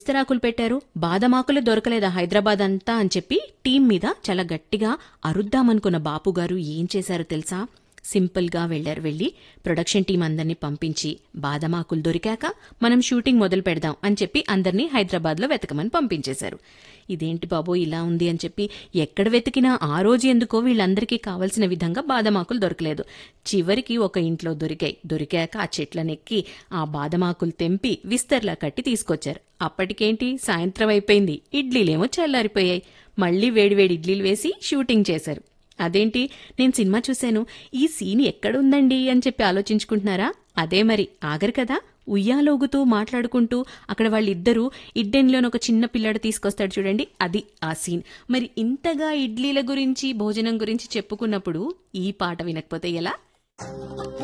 విస్తరాకులు పెట్టారు బాదమాకులు దొరకలేదా హైదరాబాద్ అంతా అని చెప్పి టీం మీద చాలా గట్టిగా అరుద్దామనుకున్న బాపుగారు ఏం చేశారో తెలుసా సింపుల్గా వెళ్లారు వెళ్ళి ప్రొడక్షన్ టీం అందరినీ పంపించి బాదమాకులు దొరికాక మనం షూటింగ్ మొదలు పెడదాం అని చెప్పి అందరినీ హైదరాబాద్లో వెతకమని పంపించేశారు ఇదేంటి బాబో ఇలా ఉంది అని చెప్పి ఎక్కడ వెతికినా ఆ రోజు ఎందుకో వీళ్ళందరికీ కావలసిన విధంగా బాదమాకులు దొరకలేదు చివరికి ఒక ఇంట్లో దొరికాయి దొరికాక ఆ చెట్లనెక్కి ఆ బాదమాకులు తెంపి విస్తర్లా కట్టి తీసుకొచ్చారు అప్పటికేంటి సాయంత్రం అయిపోయింది ఇడ్లీలేమో చల్లారిపోయాయి మళ్ళీ వేడివేడి ఇడ్లీలు వేసి షూటింగ్ చేశారు అదేంటి నేను సినిమా చూశాను ఈ సీన్ ఎక్కడుందండి అని చెప్పి ఆలోచించుకుంటున్నారా అదే మరి ఆగరు కదా ఉయ్యాలోగుతూ మాట్లాడుకుంటూ అక్కడ వాళ్ళిద్దరూ ఇడ్డెన్లోని ఒక చిన్న పిల్లాడు తీసుకొస్తాడు చూడండి అది ఆ సీన్ మరి ఇంతగా ఇడ్లీల గురించి భోజనం గురించి చెప్పుకున్నప్పుడు ఈ పాట వినకపోతే ఎలా